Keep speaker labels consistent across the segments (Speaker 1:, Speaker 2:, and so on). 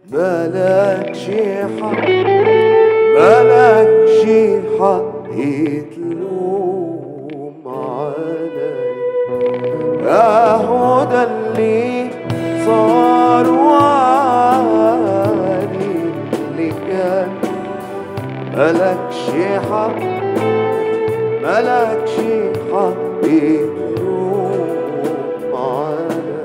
Speaker 1: ملكش حق ملكش حق تلوم علي اهو ده اللي صار وعلي اللي كان ملكش حق ملكش حق تلوم علي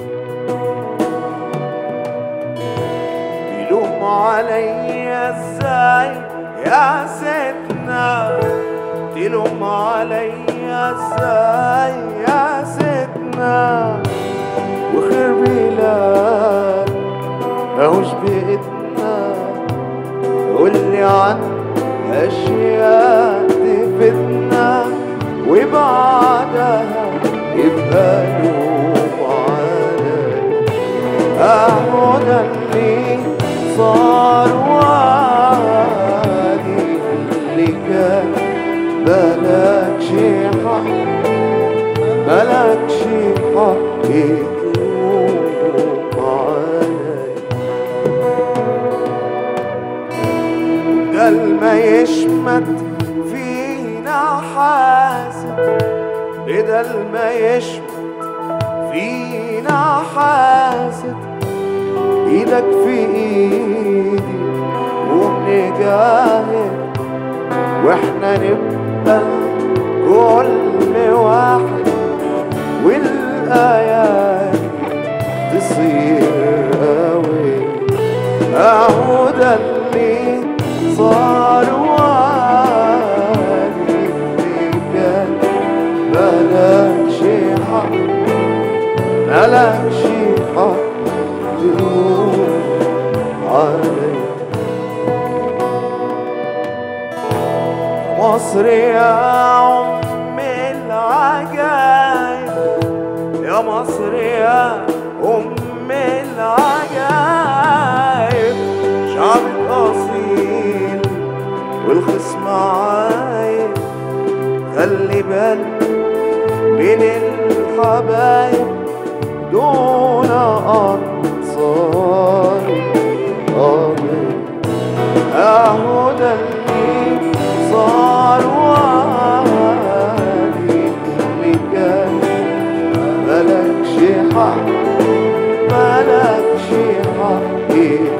Speaker 1: تلوم عليا ازاي يا ستنا تلوم عليا ازاي يا ستنا وخير بلاد ماهوش بإيدنا قولي عن أشياء تفيدنا وبعدها يبقى لوم علي أهو ده اللي صار وعادي اللي كان ملكش حق ملكش حق تلوم علي بدل ما يشمت فينا حاسد بدل ما يشمت فينا حاسد ايدك في ايدي وبنجاهد واحنا نبقى كل واحد والايات تصير قوي اهو ده اللي صار وعلي اللي كان ملكش حق ملكش حق تلوم علي مصر يا أم العجايب يا مصر يا أم العجايب شعبك أصيل والخصم عايب خلي بالك من الحبايب دون أنصار آمين أهو ده اللي صار وعلي اللي كان ملكش حق ملكش حق